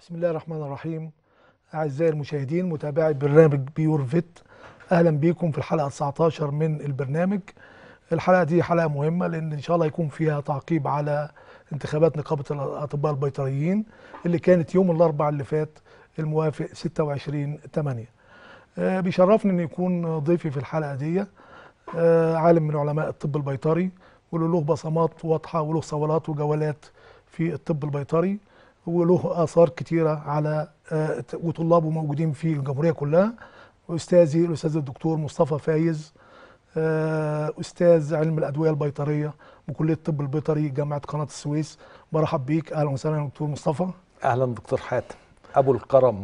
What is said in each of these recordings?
بسم الله الرحمن الرحيم أعزائي المشاهدين متابعي برنامج بيور فيت أهلا بيكم في الحلقة 19 من البرنامج الحلقة دي حلقة مهمة لأن إن شاء الله يكون فيها تعقيب على انتخابات نقابة الأطباء البيطريين اللي كانت يوم الأربعاء اللي فات الموافق 26 8 آه، بيشرفني إن يكون ضيفي في الحلقة دي آه، عالم من علماء الطب البيطري واللي له بصمات واضحة وله صولات وجولات في الطب البيطري وله آثار كتيرة على آه، وطلابه موجودين في الجمهورية كلها أستاذي الأستاذ الدكتور مصطفى فايز آه، أستاذ علم الأدوية البيطرية بكلية الطب البيطري جامعة قناة السويس برحب بيك أهلا وسهلا يا دكتور مصطفى اهلا دكتور حاتم ابو الكرم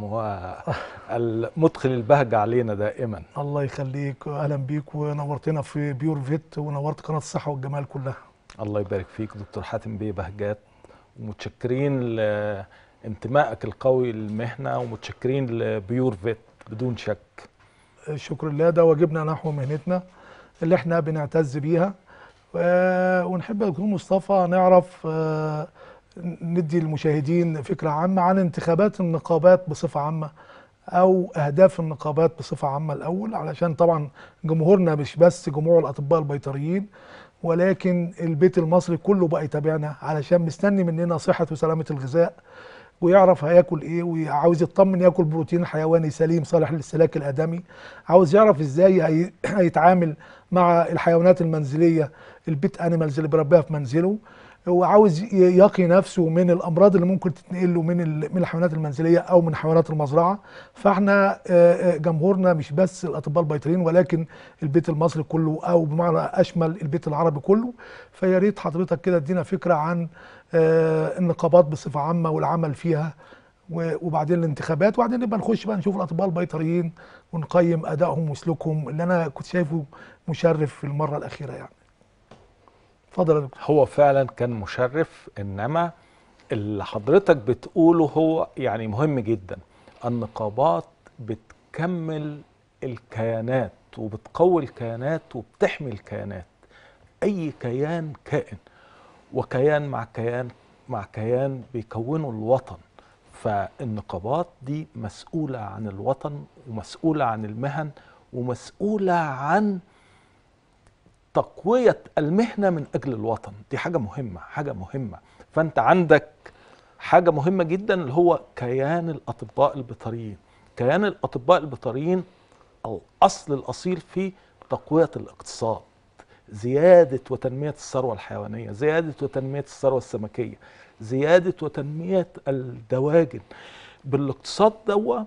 والمدخل البهجه علينا دائما الله يخليك أهلا بيك ونورتنا في بيور فيت ونورت قناة الصحة والجمال كلها الله يبارك فيك دكتور حاتم بيه بهجات ومتشكرين لانتمائك القوي للمهنه ومتشكرين لبيور فيت بدون شك الشكر لله ده واجبنا نحو مهنتنا اللي احنا بنعتز بيها و- ونحب يا دكتور مصطفى نعرف آه، ندي للمشاهدين فكرة عامة عن انتخابات النقابات بصفة عامة أو أهداف النقابات بصفة عامة الأول علشان طبعا جمهورنا مش بس جمهور الأطباء البيطريين ولكن البيت المصري كله بقى يتابعنا علشان مستني مننا صحة وسلامة الغذاء ويعرف هياكل ايه وعاوز يطمن ياكل بروتين حيواني سليم صالح للاستهلاك الادمي عاوز يعرف ازاي هي- هيتعامل مع الحيوانات المنزليه البيت انيمالز اللي بيربيها في منزله وعاوز ي- يقي نفسه من الامراض اللي ممكن تتنقل له من ال- من الحيوانات المنزليه او من حيوانات المزرعه فاحنا آه، آه، جمهورنا مش بس الاطباء البيطريين ولكن البيت المصري كله او بمعنى اشمل البيت العربي كله فيا ريت حضرتك كده ادينا فكره عن آه، النقابات بصفه عامه والعمل فيها و- وبعدين الانتخابات وبعدين نبقى نخش بقى نشوف الاطباء البيطريين ونقيم ادائهم وسلوكهم اللي انا كنت شايفه مشرف في المره الاخيره يعني. اتفضل يا دكتور. هو فعلا كان مشرف انما اللي حضرتك بتقوله هو يعني مهم جدا النقابات بتكمل الكيانات وبتقوي الكيانات وبتحمي الكيانات اي كيان كائن وكيان مع كيان مع كيان بيكونوا الوطن فالنقابات دي مسؤولة عن الوطن ومسؤولة عن المهن ومسؤولة عن تقوية المهنة من أجل الوطن دي حاجة مهمة حاجة مهمة فأنت عندك حاجة مهمة جدا اللي هو كيان الأطباء البيطريين كيان الأطباء البيطريين الأصل الأصيل في تقوية الاقتصاد زيادة وتنمية الثروة الحيوانية زيادة وتنمية الثروة السمكية زيادة وتنمية الدواجن بالاقتصاد دوا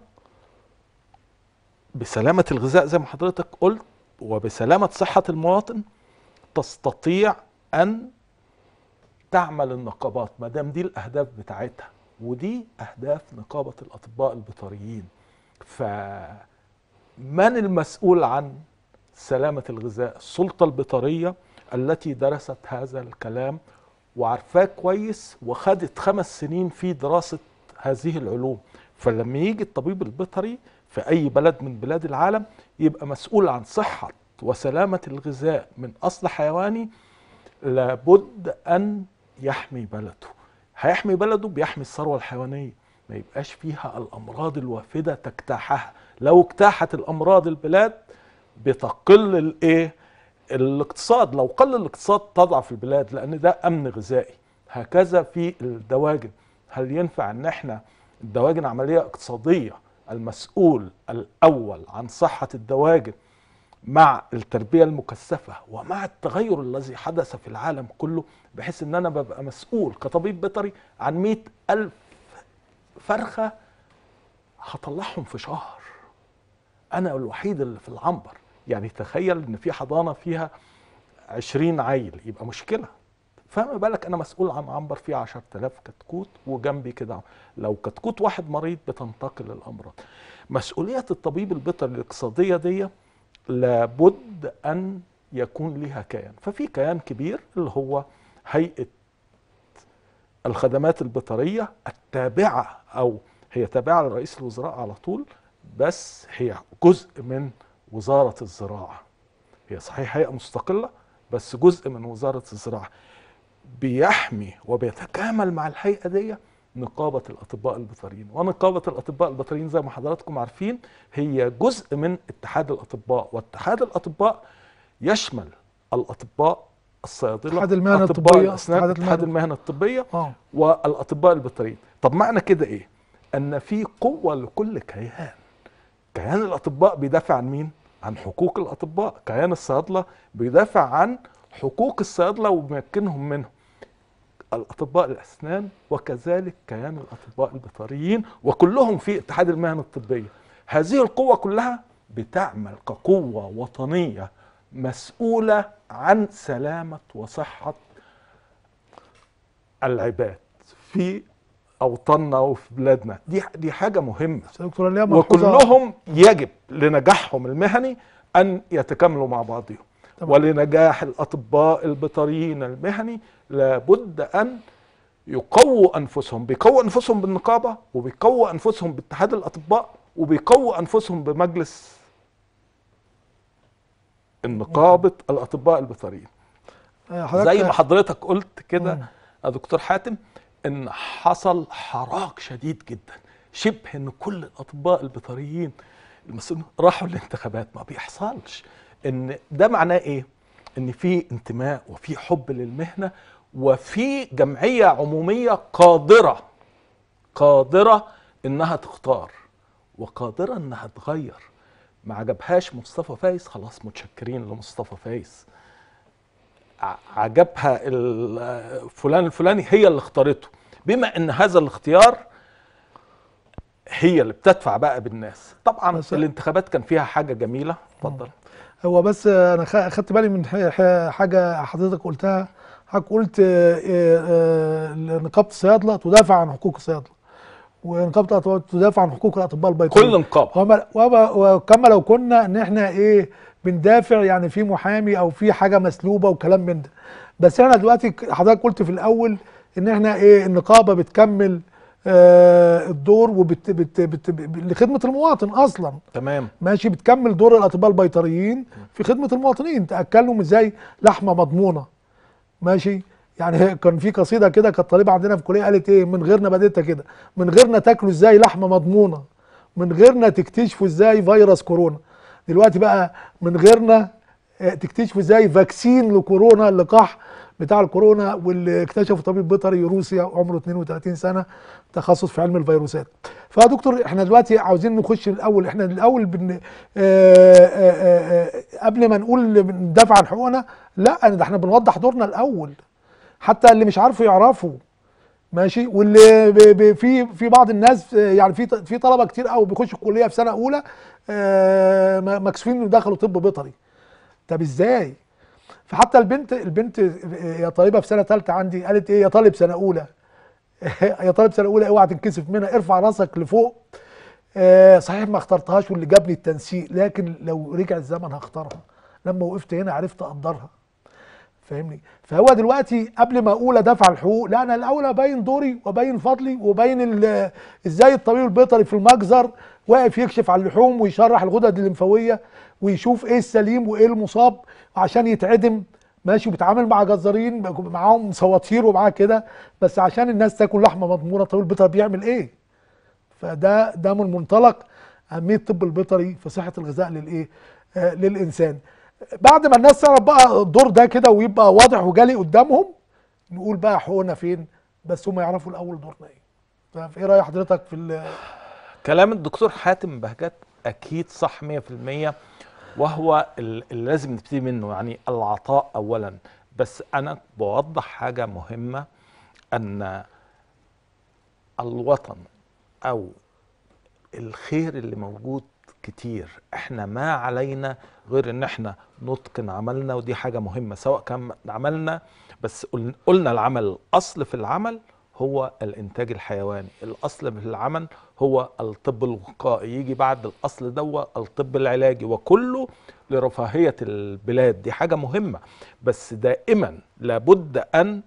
بسلامة الغذاء زي ما حضرتك قلت وبسلامة صحة المواطن تستطيع أن تعمل النقابات ما دام دي الأهداف بتاعتها ودي أهداف نقابة الأطباء البيطريين فمن المسؤول عن سلامة الغذاء السلطة البيطرية التي درست هذا الكلام وعارفاه كويس وخدت خمس سنين في دراسة هذه العلوم فلما يجي الطبيب البيطري في أي بلد من بلاد العالم يبقى مسؤول عن صحة وسلامة الغذاء من أصل حيواني لابد أن يحمي بلده هيحمي بلده بيحمي الثروة الحيوانية ما يبقاش فيها الأمراض الوافدة تجتاحها لو اجتاحت الأمراض البلاد بتقل الايه الاقتصاد لو قل الاقتصاد تضعف البلاد لان ده امن غذائي هكذا في الدواجن هل ينفع ان احنا الدواجن عمليه اقتصاديه المسؤول الاول عن صحه الدواجن مع التربيه المكثفه ومع التغير الذي حدث في العالم كله بحيث ان انا ببقى مسؤول كطبيب بيطري عن مئة ألف فرخه هطلعهم في شهر انا الوحيد اللي في العنبر يعني تخيل ان في حضانه فيها 20 عيل يبقى مشكله فما بالك انا مسؤول عن عنبر فيه 10000 كتكوت وجنبي كده لو كتكوت واحد مريض بتنتقل الامراض مسؤوليه الطبيب البيطري الاقتصاديه دي لابد ان يكون لها كيان ففي كيان كبير اللي هو هيئه الخدمات البيطريه التابعه او هي تابعه لرئيس الوزراء على طول بس هي جزء من وزارة الزراعة هي صحيح هيئة مستقلة بس جزء من وزارة الزراعة بيحمي وبيتكامل مع الهيئة دي نقابة الأطباء البيطريين ونقابة الأطباء البيطريين زي ما حضراتكم عارفين هي جزء من اتحاد الأطباء واتحاد الأطباء يشمل الأطباء الصيادلة اتحاد المهن أطباء الطبية، الأسنان اتحاد اتحاد المهن- المهن الطبية اه والاطباء البيطريين طب معنى كده ايه ان في قوه لكل كيان كيان الاطباء بيدافع عن مين عن حقوق الاطباء كيان الصيادله بيدافع عن حقوق الصيادله وبيمكنهم منه الاطباء الاسنان وكذلك كيان الاطباء البيطريين وكلهم في اتحاد المهن الطبيه هذه القوه كلها بتعمل كقوه وطنيه مسؤوله عن سلامه وصحه العباد في اوطاننا وفي بلادنا دي دي حاجه مهمه بس يا دكتور ليا ملحوظه وكلهم يجب لنجاحهم المهني ان يتكاملوا مع بعضهم تمام. ولنجاح الاطباء البيطريين المهني لابد ان يقووا انفسهم بيقووا انفسهم بالنقابه وبيقووا انفسهم باتحاد الاطباء وبيقووا انفسهم بمجلس النقابه الاطباء البيطريين آه، حضرتك زي ما حضرتك قلت كده مم. يا دكتور حاتم ان حصل حراك شديد جدا شبه ان كل الاطباء البيطريين المسؤولين راحوا الانتخابات ما بيحصلش ان ده معناه ايه ان في انتماء وفي حب للمهنه وفي جمعيه عموميه قادره قادره انها تختار وقادره انها تغير ما عجبهاش مصطفى فايز خلاص متشكرين لمصطفى فايز ع- عجبها ال- فلان الفلاني هي اللي اختارته بما ان هذا الاختيار هي اللي بتدفع بقى بالناس طبعا بس- الانتخابات كان فيها حاجه جميله اتفضل هو بس انا خ- خدت بالي من ح- ح- حاجه حضرتك قلتها حضرتك قلت آه، آه، آه، نقابه الصيادله تدافع عن حقوق الصيادله ونقابه الاطباء تدافع عن حقوق الاطباء البيطريين كل نقابه وما وما- وكما لو كنا ان احنا ايه بندافع يعني في محامي او في حاجه مسلوبه وكلام من ده بس احنا دلوقتي ك- حضرتك قلت في الاول ان احنا ايه النقابه بتكمل آه الدور وبت بت بت ب- لخدمه المواطن اصلا تمام ماشي بتكمل دور الاطباء البيطريين في خدمه المواطنين تاكلهم ازاي لحمه مضمونه ماشي يعني هي- كان في قصيده كده كانت طالبه عندنا في الكليه قالت ايه من غيرنا بديتها كده من غيرنا تاكلوا ازاي لحمه مضمونه من غيرنا تكتشفوا ازاي فيروس كورونا دلوقتي بقى من غيرنا آه، تكتشفوا ازاي فاكسين لكورونا اللقاح بتاع الكورونا واللي اكتشفه طبيب بيطري روسي عمره 32 سنه تخصص في علم الفيروسات فيا دكتور احنا دلوقتي عاوزين نخش الاول احنا الاول بن آه، آه، آه، آه، قبل ما نقول بندافع عن حقوقنا لا ده احنا بنوضح دورنا الاول حتى اللي مش عارفه يعرفه ماشي واللي ب- ب- في في بعض الناس آه، يعني في ط- في طلبه كتير قوي بيخشوا الكليه في سنه اولى آه، م- مكسوفين انه دخلوا طب بيطري طب ازاي فحتى البنت البنت يا طالبه في سنه ثالثه عندي قالت ايه يا طالب سنه اولى يا طالب سنه اولى اوعى تنكسف منها ارفع راسك لفوق آه صحيح ما اخترتهاش واللي جابني التنسيق لكن لو رجع الزمن هختارها لما وقفت هنا عرفت اقدرها فاهمني فهو دلوقتي قبل ما اقول ادافع عن الحقوق لا انا الاول ابين دوري وابين فضلي وابين ال- ازاي الطبيب البيطري في المجزر واقف يكشف على اللحوم ويشرح الغدد الليمفاويه ويشوف ايه السليم وايه المصاب عشان يتعدم ماشي وبيتعامل مع جزارين معاهم سواطير ومعاه كده بس عشان الناس تاكل لحمه مضمونه الطبيب البيطري بيعمل ايه فده ده من منطلق اهميه الطب البيطري في صحه الغذاء للايه آه للانسان بعد ما الناس تعرف بقى الدور ده كده ويبقى واضح وجالي قدامهم نقول بقى حقوقنا فين بس هم يعرفوا الاول دورنا ايه فايه راي حضرتك في ال- كلام الدكتور حاتم بهجت اكيد صح 100% وهو ال- اللي لازم نبتدي منه يعني العطاء اولا بس انا بوضح حاجه مهمه ان الوطن او الخير اللي موجود كتير احنا ما علينا غير ان احنا نتقن عملنا ودي حاجة مهمة سواء كان عملنا بس قل- قلنا العمل الاصل في العمل هو الانتاج الحيواني الاصل في العمل هو الطب الوقائي يجي بعد الاصل دوا الطب العلاجي وكله لرفاهية البلاد دي حاجة مهمة بس دائما لابد ان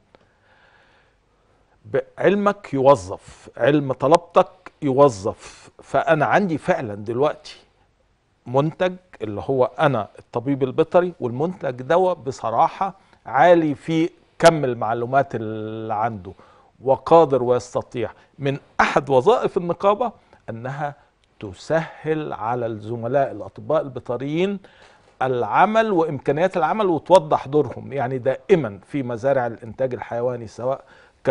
علمك يوظف علم طلبتك يوظف فانا عندي فعلا دلوقتي منتج اللي هو انا الطبيب البيطري والمنتج دوا بصراحه عالي في كم المعلومات اللي عنده وقادر ويستطيع من احد وظائف النقابه انها تسهل على الزملاء الاطباء البيطريين العمل وامكانيات العمل وتوضح دورهم يعني دائما في مزارع الانتاج الحيواني سواء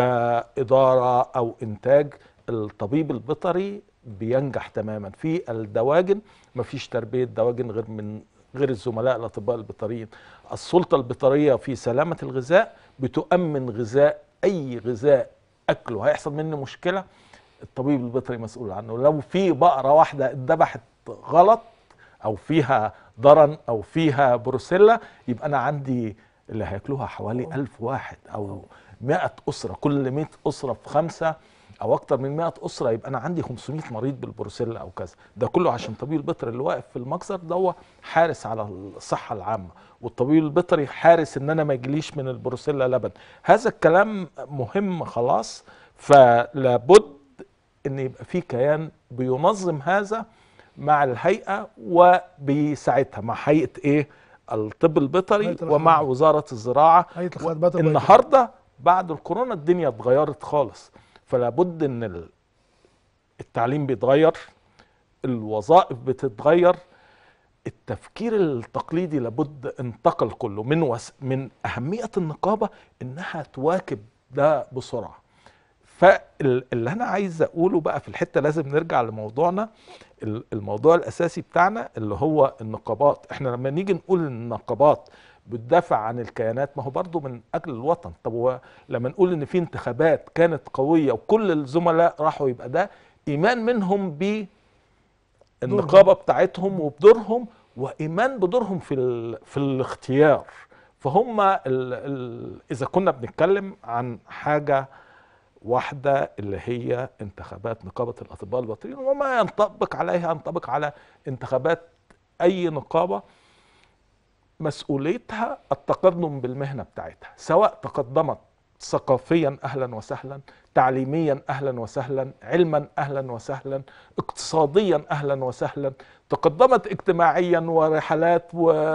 كاداره او انتاج الطبيب البيطري بينجح تماما في الدواجن مفيش تربيه دواجن غير من غير الزملاء الاطباء البيطريين السلطه البيطريه في سلامه الغذاء بتؤمن غذاء اي غذاء اكله هيحصل منه مشكله الطبيب البيطري مسؤول عنه لو في بقره واحده اتذبحت غلط او فيها ضرن او فيها بروسيلا يبقى انا عندي اللي هياكلوها حوالي ألف واحد او مئة أسرة كل مئة أسرة في خمسة أو أكتر من مئة أسرة يبقى أنا عندي 500 مريض بالبروسيلا أو كذا ده كله عشان طبيب البيطري اللي واقف في المجزر ده هو حارس على الصحة العامة والطبيب البيطري حارس إن أنا ما يجيليش من البروسيلا لبن هذا الكلام مهم خلاص فلابد ان يبقى في كيان بينظم هذا مع الهيئه وبيساعدها مع هيئه ايه الطب البيطري هيئة ومع الخدمات. وزاره الزراعه هيئة الخدمات البيطرية. النهارده بعد الكورونا الدنيا اتغيرت خالص فلا بد ان ال- التعليم بيتغير الوظائف بتتغير التفكير التقليدي لابد انتقل كله من وس من اهميه النقابه انها تواكب ده بسرعه فاللي انا عايز اقوله بقى في الحته لازم نرجع لموضوعنا ال- الموضوع الاساسي بتاعنا اللي هو النقابات احنا لما نيجي نقول ان النقابات بتدافع عن الكيانات ما هو برضه من اجل الوطن طب هو لما نقول ان في انتخابات كانت قويه وكل الزملاء راحوا يبقى ده ايمان منهم ب النقابه بتاعتهم وبدورهم وايمان بدورهم في ال... في الاختيار فهم ال... ال... اذا كنا بنتكلم عن حاجه واحده اللي هي انتخابات نقابه الاطباء الباطنيين وما ينطبق عليها ينطبق على انتخابات اي نقابه مسؤوليتها التقدم بالمهنه بتاعتها سواء تقدمت ثقافيا اهلا وسهلا تعليميا اهلا وسهلا علما اهلا وسهلا اقتصاديا اهلا وسهلا تقدمت اجتماعيا ورحلات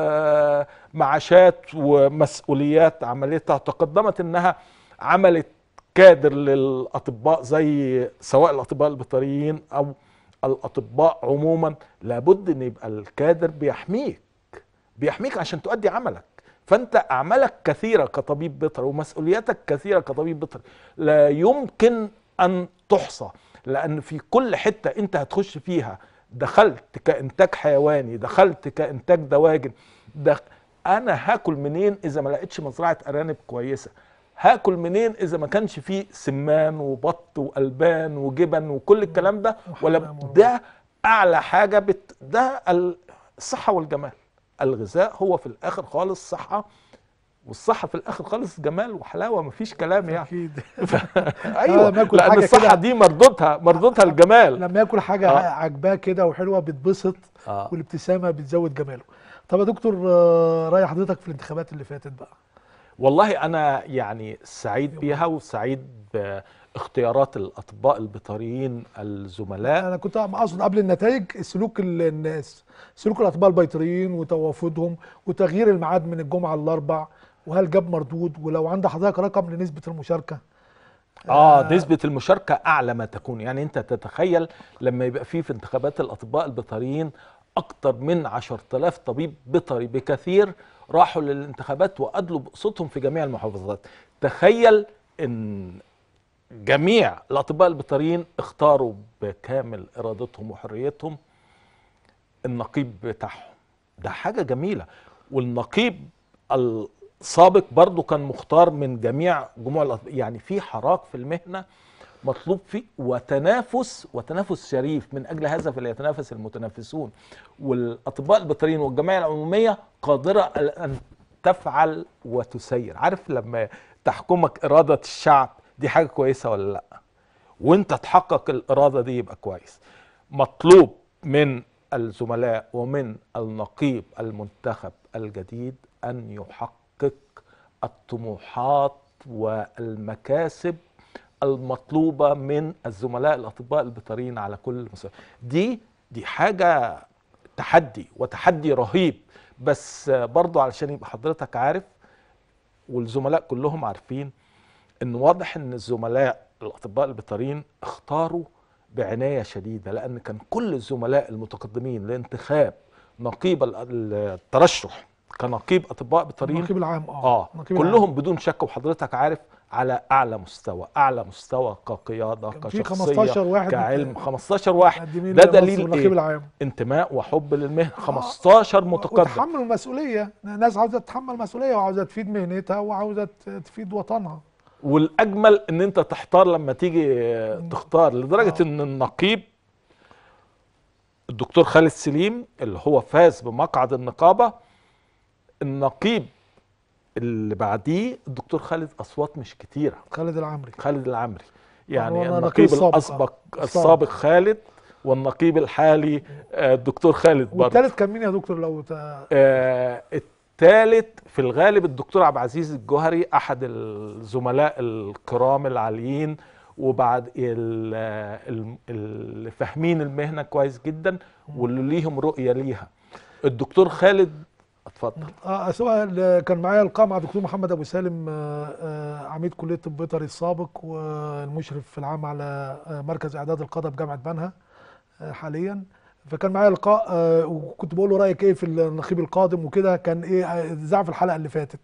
ومعاشات ومسؤوليات عملتها تقدمت انها عملت كادر للاطباء زي سواء الاطباء البيطريين او الاطباء عموما لابد ان يبقى الكادر بيحميك بيحميك عشان تؤدي عملك فانت اعمالك كثيره كطبيب بيطري ومسؤولياتك كثيره كطبيب بيطري لا يمكن ان تحصى لان في كل حته انت هتخش فيها دخلت كانتاج حيواني دخلت كانتاج دواجن دخ... انا هاكل منين اذا ما لقيتش مزرعه ارانب كويسه هاكل منين اذا ما كانش فيه سمان وبط والبان وجبن وكل الكلام ده ولا وحمام ده اعلى حاجه بت... ده الصحه والجمال الغذاء هو في الاخر خالص صحه والصحه في الاخر خالص جمال وحلاوه مفيش كلام يعني اكيد ايوه لما آكل لان حاجة الصحه كده- دي مردودها مردودها الجمال لما ياكل حاجه آه. عجباه كده وحلوه بيتبسط آه. والابتسامه بتزود جماله طب يا دكتور آه، راي حضرتك في الانتخابات اللي فاتت بقى والله انا يعني سعيد بيها وسعيد باختيارات الاطباء البيطريين الزملاء انا كنت اقصد قبل النتائج سلوك ال- الناس سلوك الاطباء البيطريين وتوافدهم وتغيير الميعاد من الجمعه للاربع وهل جاب مردود ولو عند حضرتك رقم لنسبه المشاركه اه نسبة المشاركة أعلى ما تكون يعني أنت تتخيل لما يبقى فيه في انتخابات الأطباء البيطريين أكتر من 10000 طبيب بيطري بكثير راحوا للانتخابات وأدلوا بصوتهم في جميع المحافظات تخيل أن جميع الأطباء البيطريين اختاروا بكامل إرادتهم وحريتهم النقيب بتاعهم ده حاجة جميلة والنقيب السابق برضو كان مختار من جميع جموع الأطباء يعني في حراك في المهنة مطلوب فيه وتنافس وتنافس شريف من اجل هذا فليتنافس المتنافسون والاطباء البيطريين والجمعيه العموميه قادره ان تفعل وتسير عارف لما تحكمك اراده الشعب دي حاجه كويسه ولا لا وانت تحقق الاراده دي يبقى كويس مطلوب من الزملاء ومن النقيب المنتخب الجديد ان يحقق الطموحات والمكاسب المطلوبه من الزملاء الاطباء البيطريين على كل المستوى دي دي حاجه تحدي وتحدي رهيب بس برضو علشان يبقى حضرتك عارف والزملاء كلهم عارفين ان واضح ان الزملاء الاطباء البيطريين اختاروا بعنايه شديده لان كان كل الزملاء المتقدمين لانتخاب نقيب ال- الترشح كنقيب اطباء بيطريين النقيب العام اه اه النقيب كلهم العام. بدون شك وحضرتك عارف على اعلى مستوى اعلى مستوى كقياده كان في كشخصيه 15 واحد كعلم 15 واحد مقدمين ده لمنصب دليل النقيب ايه العام انتماء وحب للمهنه 15 متقدم وتحمل المسؤوليه ناس عاوزه تتحمل مسؤوليه وعاوزه تفيد مهنتها وعاوزه ت- تفيد وطنها والاجمل ان انت تحتار لما تيجي تختار لدرجه آه. ان النقيب الدكتور خالد سليم اللي هو فاز بمقعد النقابه النقيب اللي بعديه الدكتور خالد اصوات مش كتيره خالد العمري خالد العمري يعني وأنا النقيب نقيب سابق. الاسبق السابق. السابق خالد والنقيب الحالي آه، الدكتور خالد برضه والثالث كان مين يا دكتور لو ت... آه، الثالث في الغالب الدكتور عبد العزيز الجوهري احد الزملاء الكرام العاليين وبعد ال- ال- اللي فاهمين المهنه كويس جدا واللي ليهم رؤيه ليها الدكتور خالد اتفضل اه سواء ال- كان معايا لقاء مع دكتور محمد ابو سالم آه، آه، عميد كليه طب بيطري السابق والمشرف العام على آه، مركز اعداد القاده بجامعه بنها آه، حاليا فكان معايا لقاء آه، وكنت بقول له رايك ايه في النقيب القادم وكده كان ايه آه، ذاع في الحلقه اللي فاتت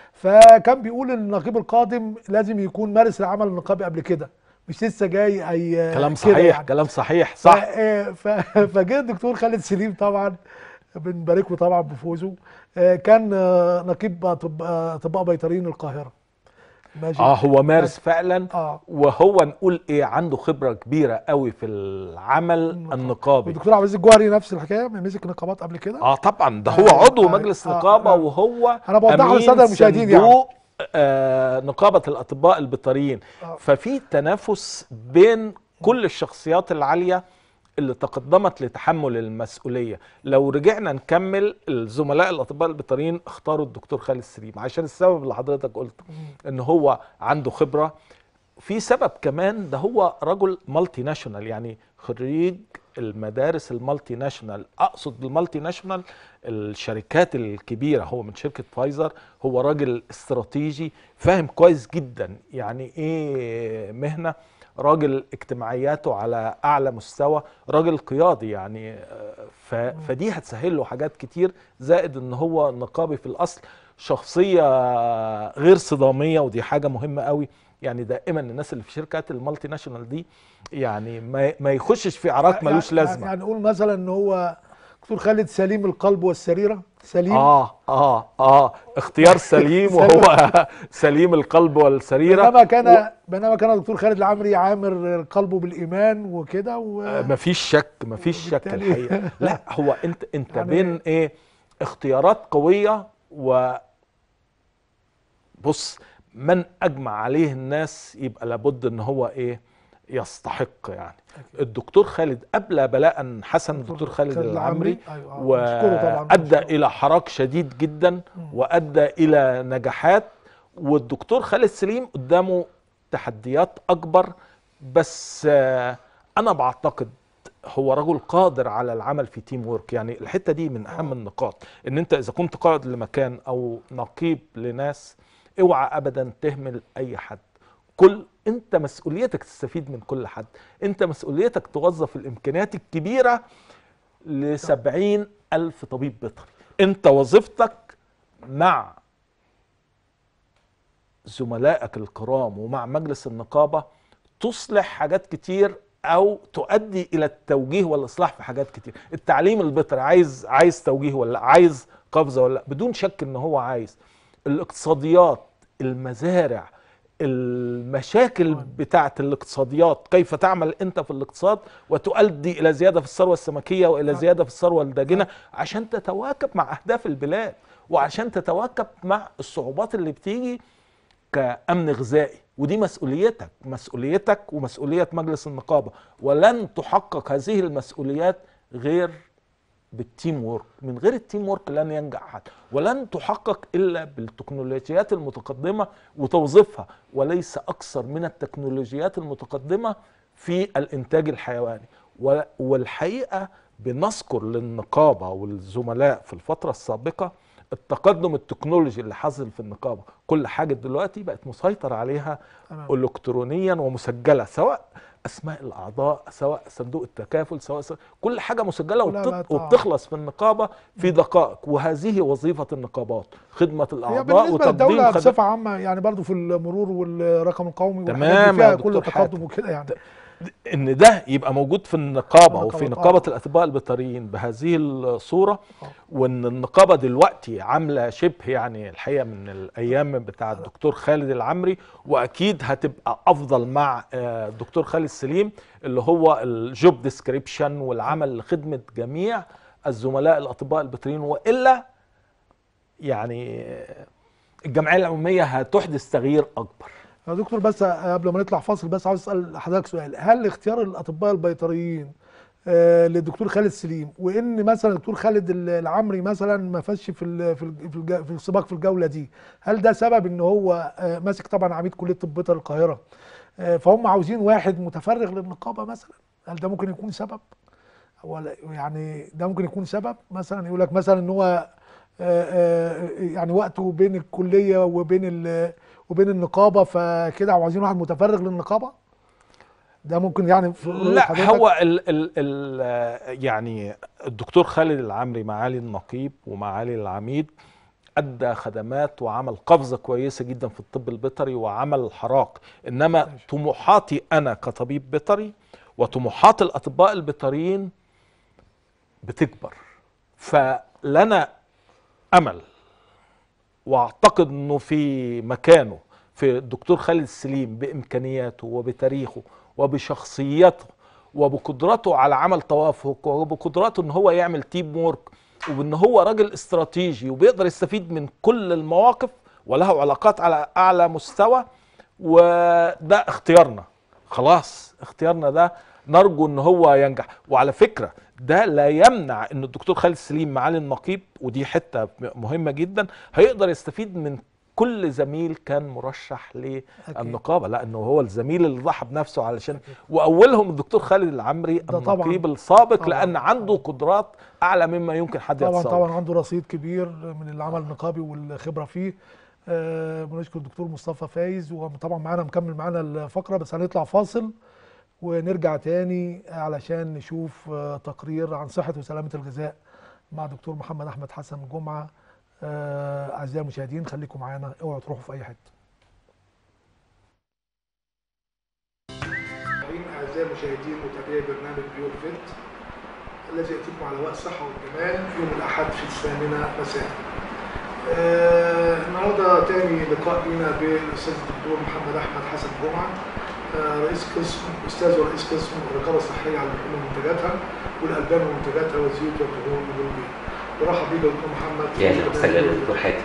فكان بيقول ان النقيب القادم لازم يكون مارس العمل النقابي قبل كده مش لسه جاي اي كلام كده صحيح يعني. كلام صحيح صح ف- آه، ف- فجه الدكتور خالد سليم طبعا بنبارك له طبعا بفوزه آه، كان آه، نقيب أطب- آه، اطباء بيطريين القاهره ماشي اه هو مارس فعلا اه وهو نقول ايه عنده خبره كبيره قوي في العمل النقابي والدكتور عبد العزيز الجوهري نفس الحكايه مسك نقابات قبل كده اه طبعا ده هو آه، عضو آه، مجلس آه، نقابه آه. وهو أنا بوضحها أمين للسادة المشاهدين يعني. صندوق، آه نقابه الاطباء البيطريين آه. ففي تنافس بين كل الشخصيات العاليه اللي تقدمت لتحمل المسؤوليه لو رجعنا نكمل الزملاء الاطباء البيطريين اختاروا الدكتور خالد سليم عشان السبب اللي حضرتك قلته ان هو عنده خبره في سبب كمان ده هو رجل مالتي ناشونال يعني خريج المدارس المالتي ناشونال اقصد بالمالتي ناشونال الشركات الكبيره هو من شركه فايزر هو راجل استراتيجي فاهم كويس جدا يعني ايه مهنه راجل اجتماعياته على اعلى مستوى راجل قيادي يعني آه، ف... فدي هتسهل له حاجات كتير زائد ان هو نقابي في الاصل شخصيه غير صداميه ودي حاجه مهمه قوي يعني دائما الناس اللي في شركات المالتي ناشونال دي يعني ما, ما يخشش في عراك ملوش يعني- لازمه يعني نقول مثلا ان هو دكتور خالد سليم القلب والسريره سليم اه اه اه اختيار سليم سليم. وهو سليم القلب والسريره بينما كان بينما كان الدكتور خالد العمري عامر قلبه بالايمان وكده و... مفيش شك مفيش شك وبالتالي- الحقيقه لا هو انت انت يعني- بين ايه اختيارات قويه و بص من اجمع عليه الناس يبقى لابد ان هو ايه يستحق يعني الدكتور خالد ابلى بلاء حسن الدكتور خالد العمري أيوة آه، نشكره طبعا وادى نشكره. الى حراك شديد جدا وادى الى نجاحات والدكتور خالد سليم قدامه تحديات اكبر بس آه، انا بعتقد هو رجل قادر على العمل في تيم وورك يعني الحته دي من اهم النقاط ان انت اذا كنت قائد لمكان او نقيب لناس اوعى ابدا تهمل اي حد كل انت مسؤوليتك تستفيد من كل حد انت مسؤوليتك توظف الامكانيات الكبيره لسبعين ألف طبيب بيطري أنت وظيفتك مع زملائك الكرام ومع مجلس النقابة تصلح حاجات كتير أو تؤدي إلى التوجيه والإصلاح في حاجات كتير التعليم البيطري عايز عايز توجيه ولا لأ؟ عايز قفزة ولا لأ؟ بدون شك إن هو عايز الاقتصاديات المزارع المشاكل بتاعه الاقتصاديات كيف تعمل انت في الاقتصاد وتؤدي الى زياده في الثروه السمكيه والى زياده في الثروه الداجنه عشان تتواكب مع اهداف البلاد وعشان تتواكب مع الصعوبات اللي بتيجي كامن غذائي ودي مسؤوليتك مسؤوليتك ومسؤوليه مجلس النقابه ولن تحقق هذه المسؤوليات غير بالتيم وورك من غير التيم وورك لن ينجح حد ولن تحقق الا بالتكنولوجيات المتقدمه وتوظيفها وليس اكثر من التكنولوجيات المتقدمه في الانتاج الحيواني و- والحقيقه بنذكر للنقابه والزملاء في الفتره السابقه التقدم التكنولوجي اللي حصل في النقابه كل حاجه دلوقتي بقت مسيطر عليها تمام الكترونيا ومسجله سواء اسماء الاعضاء سواء صندوق التكافل سواء س... كل حاجه مسجله كلها وبت... بقت- وبتخلص في النقابه في دقائق وهذه وظيفه النقابات خدمه هي الاعضاء بالنسبه وتقديم للدوله خدمات بصفه عامه يعني برضو في المرور والرقم القومي والحاجات تمام دي يا فيها دكتور كل حاتم. تقدم وكده يعني ان ده يبقى موجود في النقابه النقابة وفي طبعا. نقابه الاطباء البيطريين بهذه الصوره آه. وان النقابه دلوقتي عامله شبه يعني الحقيقه من الايام بتاع الدكتور خالد العمري واكيد هتبقى افضل مع آه، الدكتور خالد سليم اللي هو الجوب ديسكريبشن والعمل لخدمه جميع الزملاء الاطباء البيطريين والا يعني آه، الجمعيه العموميه هتحدث تغيير اكبر يا دكتور بس قبل ما نطلع فاصل بس عاوز اسال حضرتك سؤال هل اختيار الاطباء البيطريين آه، للدكتور خالد سليم وان مثلا الدكتور خالد العمري مثلا ما فازش في ال- في ال- في الج- في السباق في الجوله دي هل ده سبب ان هو آه، ماسك طبعا عميد كليه طب بيطري القاهره آه، فهم عاوزين واحد متفرغ للنقابه مثلا هل ده ممكن يكون سبب ولا يعني ده ممكن يكون سبب مثلا يقول لك مثلا ان هو آه، آه، يعني وقته بين الكليه وبين ال- وبين النقابه فكده عاوزين واحد متفرغ للنقابه ده ممكن يعني في رؤية لا حضرتك؟ هو ال ال ال يعني الدكتور خالد العمري معالي النقيب ومعالي العميد ادى خدمات وعمل قفزه كويسه جدا في الطب البيطري وعمل حراك انما ماشي. طموحاتي انا كطبيب بيطري وطموحات الاطباء البيطريين بتكبر فلنا امل واعتقد انه في مكانه في الدكتور خالد سليم بامكانياته وبتاريخه وبشخصيته وبقدرته على عمل توافق وبقدرته ان هو يعمل تيم وورك وان هو راجل استراتيجي وبيقدر يستفيد من كل المواقف وله علاقات على اعلى مستوى وده اختيارنا خلاص اختيارنا ده نرجو ان هو ينجح وعلى فكره ده لا يمنع ان الدكتور خالد سليم معالي النقيب ودي حته مهمه جدا هيقدر يستفيد من كل زميل كان مرشح للنقابه لانه هو الزميل اللي ضحى بنفسه علشان واولهم الدكتور خالد العمري ده طبعاً. النقيب السابق طبعاً. لان عنده قدرات اعلى مما يمكن حد طبعا يتصور طبعا عنده رصيد كبير من العمل النقابي والخبره فيه آه، بنشكر الدكتور مصطفى فايز وطبعا معانا مكمل معانا الفقره بس هنطلع فاصل ونرجع تاني علشان نشوف آه، تقرير عن صحه وسلامه الغذاء مع دكتور محمد احمد حسن جمعه آه، اعزائي المشاهدين خليكم معانا اوعوا تروحوا في اي حته اعزائي المشاهدين متابعي برنامج بيور فيت الذي ياتيكم على وقت الصحه والجمال يوم الاحد في الثامنه مساء. آه النهارده تاني لقاء لينا بالاستاذ الدكتور محمد احمد حسن جمعه آه رئيس قسم استاذ ورئيس قسم الرقابه الصحيه على اللحوم ومنتجاتها والالبان ومنتجاتها والزيوت والدهون والبيض. برحب بيك يا دكتور محمد يا اهلا وسهلا دكتور حاتم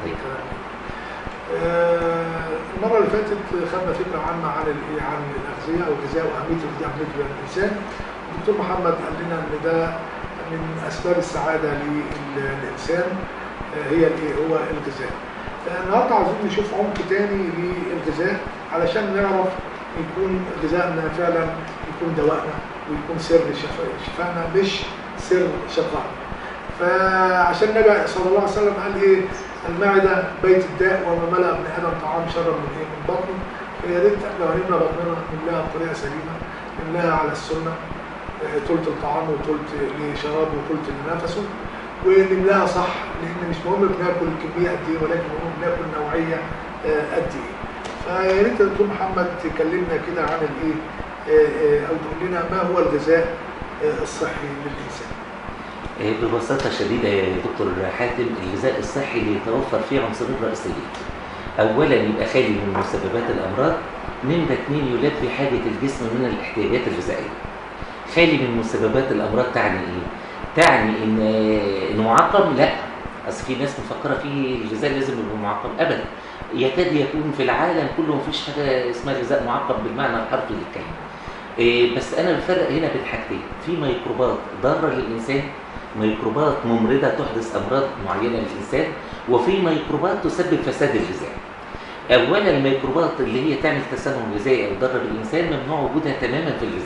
آه، المره اللي فاتت خدنا فكره عامه عن ال- عن الاغذيه او الغذاء واهميه الغذاء اهميته للانسان الدكتور محمد قال لنا ان ده من اسباب السعاده لل- للانسان آه، هي الايه هو الغذاء آه، النهارده عايزين نشوف عمق تاني للغذاء علشان نعرف يكون غذائنا فعلا يكون دواءنا ويكون سر شفاء- شفائنا مش سر شقائنا فعشان النبي صلى الله عليه وسلم قال ايه المعده بيت الداء وما ملا ابن ادم طعام شرا من ايه من بطنه فيا ريت لو هنملى بطننا نملاها بطريقه سليمه نملاها على السنه آه، تلت الطعام وتلت لشراب وتلت لنفسه ونملاها صح لان مش مهم بناكل كميه قد ايه ولكن مهم بناكل نوعيه آه، قد ايه فيا ريت يا دكتور محمد تكلمنا كده عن الايه آه، آه، او تقول لنا ما هو الغذاء آه، الصحي للانسان آه، ببساطة شديدة يا دكتور حاتم الغذاء الصحي اللي يتوفر فيه عنصرين رئيسيين أولا يبقى خالي من مسببات الأمراض نمرة اتنين يلبي حاجة الجسم من الاحتياجات الغذائية خالي من مسببات الأمراض تعني إيه؟ تعني إن آه، إنه معقم؟ لا أصل في ناس مفكرة فيه الغذاء لازم يبقى معقم أبدا يكاد يكون في العالم كله مفيش حاجة اسمها غذاء معقم بالمعنى الحرفي للكلمة إيه، بس أنا بفرق هنا بين حاجتين في ميكروبات ضارة للإنسان ميكروبات ممرضة تحدث أمراض معينة للإنسان وفي ميكروبات تسبب فساد الغذاء أولا الميكروبات اللي هي تعمل تسمم غذائي أو ضرر بالإنسان ممنوع وجودها تماما في الغذاء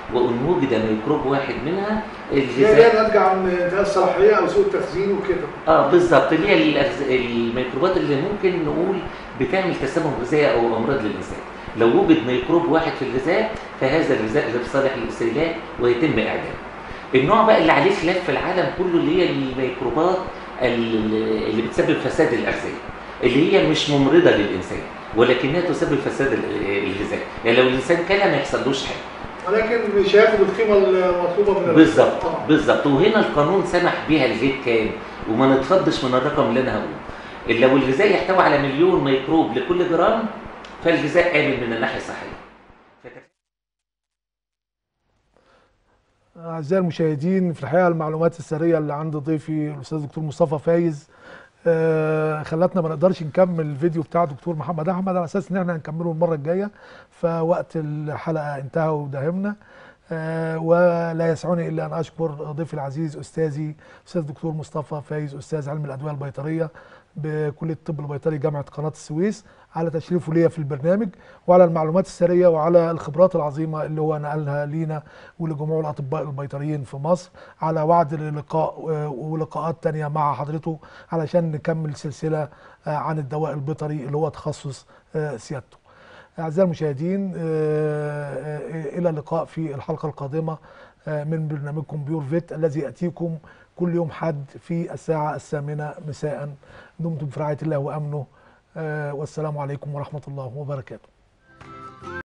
وان وجد ميكروب واحد منها هي الغذاء هي ناتجه عن انتهاء الصلاحيه او سوء التخزين وكده اه بالظبط اللي هي الأغز- الميكروبات اللي ممكن نقول بتعمل تسمم غذائي او امراض للانسان لو وجد ميكروب واحد في الغذاء فهذا الغذاء غير صالح للاستهلاك ويتم اعدامه النوع بقى اللي عليه خلاف في العالم كله اللي هي الميكروبات ال- اللي بتسبب فساد الاغذيه اللي هي مش ممرضه للانسان ولكنها تسبب فساد ال- الغذاء يعني لو الانسان كلها ما يحصلوش حاجه ولكن مش هياخد القيمه المطلوبه من بالظبط آه. بالظبط وهنا القانون سمح بيها لغايه كام وما نتخضش من الرقم اللي انا هقوله لو الغذاء يحتوي على مليون ميكروب لكل جرام فالغذاء آمن من الناحيه الصحيه أعزائي المشاهدين في الحقيقة المعلومات السرية اللي عند ضيفي الأستاذ دكتور مصطفى فايز آه، خلتنا ما نقدرش نكمل الفيديو بتاع دكتور محمد أحمد على أساس إن احنا هنكمله المرة الجاية فوقت الحلقة انتهى وداهمنا آه، ولا يسعني إلا أن أشكر ضيفي العزيز أستاذي أستاذ دكتور مصطفى فايز أستاذ علم الأدوية البيطرية بكلية الطب البيطري جامعة قناة السويس على تشريفه ليا في البرنامج وعلى المعلومات السرية وعلى الخبرات العظيمة اللي هو نقلها لينا ولجموع الأطباء البيطريين في مصر على وعد للقاء آه، ولقاءات تانية مع حضرته علشان نكمل سلسلة آه، عن الدواء البيطري اللي هو تخصص آه، سيادته أعزائي المشاهدين آه، آه، إلى اللقاء في الحلقة القادمة آه، من برنامجكم بيور فيت الذي يأتيكم كل يوم حد في الساعة الثامنة مساء دمتم في رعاية الله وأمنه آه، والسلام عليكم ورحمة الله وبركاته